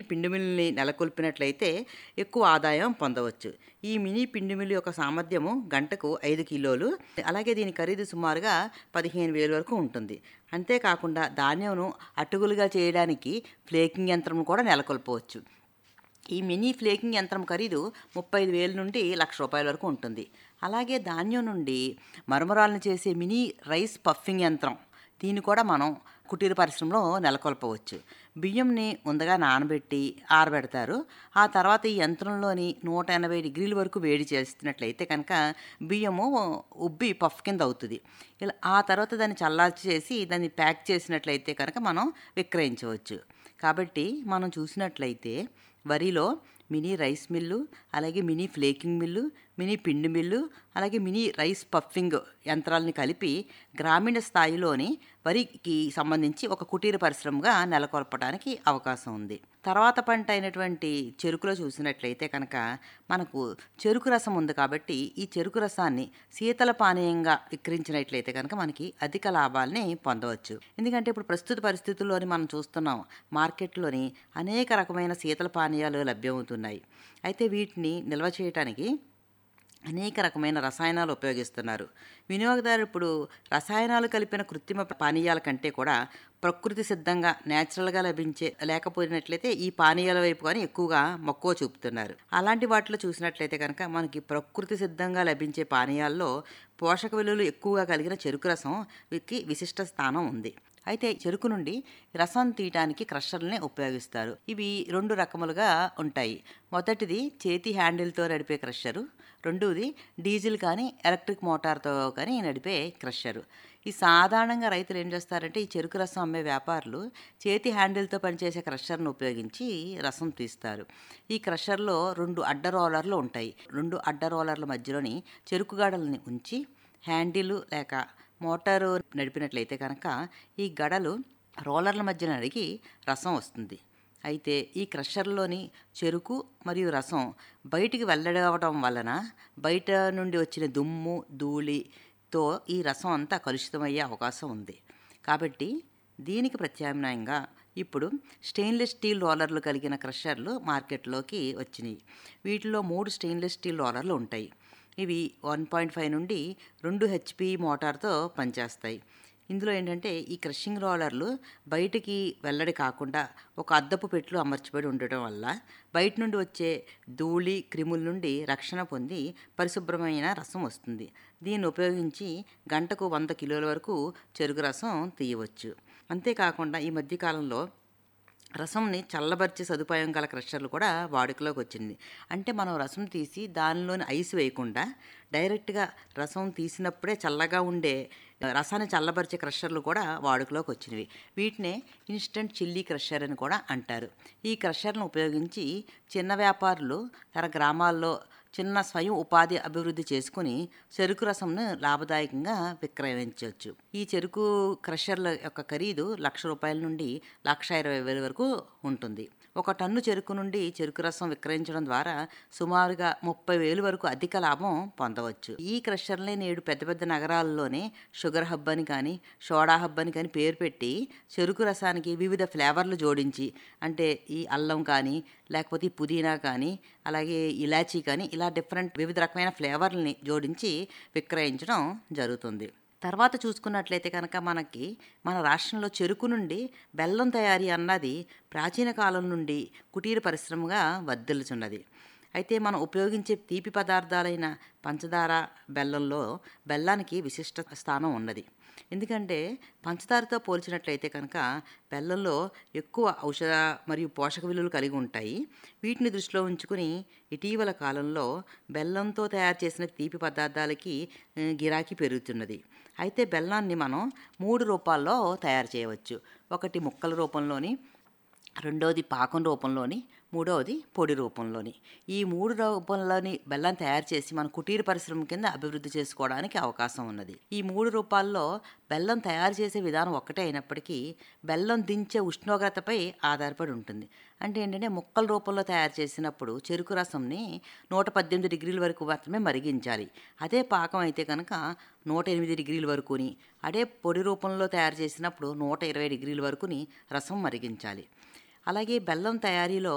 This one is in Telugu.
పిండి మిల్లుని నెలకొల్పినట్లయితే ఎక్కువ ఆదాయం పొందవచ్చు ఈ మినీ పిండి మిల్లు యొక్క సామర్థ్యము గంటకు ఐదు కిలోలు అలాగే దీని ఖరీదు సుమారుగా పదిహేను వేలు వరకు ఉంటుంది అంతేకాకుండా ధాన్యంను అటుకులుగా చేయడానికి ఫ్లేకింగ్ యంత్రం కూడా నెలకొల్పవచ్చు ఈ మినీ ఫ్లేకింగ్ యంత్రం ఖరీదు ముప్పై ఐదు వేల నుండి లక్ష రూపాయల వరకు ఉంటుంది అలాగే ధాన్యం నుండి మరమరాలను చేసే మినీ రైస్ పఫింగ్ యంత్రం దీన్ని కూడా మనం కుటీర పరిశ్రమలో నెలకొల్పవచ్చు బియ్యంని ముందుగా నానబెట్టి ఆరబెడతారు ఆ తర్వాత ఈ యంత్రంలోని నూట ఎనభై డిగ్రీల వరకు వేడి చేస్తున్నట్లయితే కనుక బియ్యము ఉబ్బి పఫ్ కింద అవుతుంది ఇలా ఆ తర్వాత దాన్ని చల్లార్చి చేసి దాన్ని ప్యాక్ చేసినట్లయితే కనుక మనం విక్రయించవచ్చు కాబట్టి మనం చూసినట్లయితే వరిలో మినీ రైస్ మిల్లు అలాగే మినీ ఫ్లేకింగ్ మిల్లు మినీ పిండి మిల్లు అలాగే మినీ రైస్ పఫింగ్ యంత్రాలని కలిపి గ్రామీణ స్థాయిలోని వరికి సంబంధించి ఒక కుటీర పరిశ్రమగా నెలకొల్పడానికి అవకాశం ఉంది తర్వాత పంట అయినటువంటి చెరుకులో చూసినట్లయితే కనుక మనకు చెరుకు రసం ఉంది కాబట్టి ఈ చెరుకు రసాన్ని శీతల పానీయంగా విక్రయించినట్లయితే కనుక మనకి అధిక లాభాలని పొందవచ్చు ఎందుకంటే ఇప్పుడు ప్రస్తుత పరిస్థితుల్లోని మనం చూస్తున్నాం మార్కెట్లోని అనేక రకమైన శీతల పానీయాలు లభ్యమవుతున్నాయి అయితే వీటిని నిల్వ చేయడానికి అనేక రకమైన రసాయనాలు ఉపయోగిస్తున్నారు వినియోగదారు ఇప్పుడు రసాయనాలు కలిపిన కృత్రిమ పానీయాల కంటే కూడా ప్రకృతి సిద్ధంగా న్యాచురల్గా లభించే లేకపోయినట్లయితే ఈ పానీయాల వైపు కానీ ఎక్కువగా మక్కువ చూపుతున్నారు అలాంటి వాటిలో చూసినట్లయితే కనుక మనకి ప్రకృతి సిద్ధంగా లభించే పానీయాల్లో పోషక విలువలు ఎక్కువగా కలిగిన చెరుకు రసం వీరికి విశిష్ట స్థానం ఉంది అయితే చెరుకు నుండి రసం తీయడానికి క్రషర్లని ఉపయోగిస్తారు ఇవి రెండు రకములుగా ఉంటాయి మొదటిది చేతి హ్యాండిల్తో నడిపే క్రషరు రెండవది డీజిల్ కానీ ఎలక్ట్రిక్ మోటార్తో కానీ నడిపే క్రషరు ఈ సాధారణంగా రైతులు ఏం చేస్తారంటే ఈ చెరుకు రసం అమ్మే వ్యాపారులు చేతి హ్యాండిల్తో పనిచేసే క్రషర్ను ఉపయోగించి రసం తీస్తారు ఈ క్రషర్లో రెండు అడ్డ రోలర్లు ఉంటాయి రెండు అడ్డ రోలర్ల మధ్యలోని చెరుకు గడలని ఉంచి హ్యాండిల్ లేక మోటారు నడిపినట్లయితే కనుక ఈ గడలు రోలర్ల మధ్య నడిగి రసం వస్తుంది అయితే ఈ క్రషర్లోని చెరుకు మరియు రసం బయటికి వెళ్ళడవడం వలన బయట నుండి వచ్చిన దుమ్ము ధూళితో ఈ రసం అంతా కలుషితమయ్యే అవకాశం ఉంది కాబట్టి దీనికి ప్రత్యామ్నాయంగా ఇప్పుడు స్టెయిన్లెస్ స్టీల్ రోలర్లు కలిగిన క్రషర్లు మార్కెట్లోకి వచ్చినాయి వీటిలో మూడు స్టెయిన్లెస్ స్టీల్ రోలర్లు ఉంటాయి ఇవి వన్ పాయింట్ ఫైవ్ నుండి రెండు హెచ్పి మోటార్తో పనిచేస్తాయి ఇందులో ఏంటంటే ఈ క్రషింగ్ రోలర్లు బయటికి వెల్లడి కాకుండా ఒక అద్దపు పెట్లు అమర్చబడి ఉండటం వల్ల బయట నుండి వచ్చే ధూళి క్రిముల నుండి రక్షణ పొంది పరిశుభ్రమైన రసం వస్తుంది దీన్ని ఉపయోగించి గంటకు వంద కిలోల వరకు చెరుకు రసం తీయవచ్చు అంతేకాకుండా ఈ మధ్యకాలంలో రసంని చల్లబరిచే సదుపాయం గల క్రషర్లు కూడా వాడుకలోకి వచ్చింది అంటే మనం రసం తీసి దానిలోని ఐస్ వేయకుండా డైరెక్ట్గా రసం తీసినప్పుడే చల్లగా ఉండే రసాన్ని చల్లబరిచే క్రషర్లు కూడా వాడుకలోకి వచ్చినవి వీటినే ఇన్స్టంట్ చిల్లీ క్రషర్ అని కూడా అంటారు ఈ క్రషర్ను ఉపయోగించి చిన్న వ్యాపారులు తన గ్రామాల్లో చిన్న స్వయం ఉపాధి అభివృద్ధి చేసుకుని చెరుకు రసంను లాభదాయకంగా విక్రయించవచ్చు ఈ చెరుకు క్రషర్ల యొక్క ఖరీదు లక్ష రూపాయల నుండి లక్ష ఇరవై వేల వరకు ఉంటుంది ఒక టన్ను చెరుకు నుండి చెరుకు రసం విక్రయించడం ద్వారా సుమారుగా ముప్పై వేలు వరకు అధిక లాభం పొందవచ్చు ఈ క్రషర్లే నేడు పెద్ద పెద్ద నగరాల్లోనే షుగర్ హబ్ అని కానీ సోడా హబ్ అని కానీ పేరు పెట్టి చెరుకు రసానికి వివిధ ఫ్లేవర్లు జోడించి అంటే ఈ అల్లం కానీ లేకపోతే ఈ పుదీనా కానీ అలాగే ఇలాచీ కానీ ఇలా డిఫరెంట్ వివిధ రకమైన ఫ్లేవర్లని జోడించి విక్రయించడం జరుగుతుంది తర్వాత చూసుకున్నట్లయితే కనుక మనకి మన రాష్ట్రంలో చెరుకు నుండి బెల్లం తయారీ అన్నది ప్రాచీన కాలం నుండి కుటీర పరిశ్రమగా వర్ధిల్లుచున్నది అయితే మనం ఉపయోగించే తీపి పదార్థాలైన పంచదార బెల్లంలో బెల్లానికి విశిష్ట స్థానం ఉన్నది ఎందుకంటే పంచదారతో పోల్చినట్లయితే కనుక బెల్లంలో ఎక్కువ ఔషధ మరియు పోషక విలువలు కలిగి ఉంటాయి వీటిని దృష్టిలో ఉంచుకుని ఇటీవల కాలంలో బెల్లంతో తయారు చేసిన తీపి పదార్థాలకి గిరాకీ పెరుగుతున్నది అయితే బెల్లాన్ని మనం మూడు రూపాల్లో తయారు చేయవచ్చు ఒకటి ముక్కల రూపంలోని రెండవది పాకం రూపంలోని మూడవది పొడి రూపంలోని ఈ మూడు రూపంలోని బెల్లం తయారు చేసి మన కుటీర పరిశ్రమ కింద అభివృద్ధి చేసుకోవడానికి అవకాశం ఉన్నది ఈ మూడు రూపాల్లో బెల్లం తయారు చేసే విధానం ఒక్కటే అయినప్పటికీ బెల్లం దించే ఉష్ణోగ్రతపై ఆధారపడి ఉంటుంది అంటే ఏంటంటే ముక్కల రూపంలో తయారు చేసినప్పుడు చెరుకు రసంని నూట పద్దెనిమిది డిగ్రీల వరకు మాత్రమే మరిగించాలి అదే పాకం అయితే కనుక నూట ఎనిమిది డిగ్రీల వరకుని అదే పొడి రూపంలో తయారు చేసినప్పుడు నూట ఇరవై డిగ్రీల వరకుని రసం మరిగించాలి అలాగే బెల్లం తయారీలో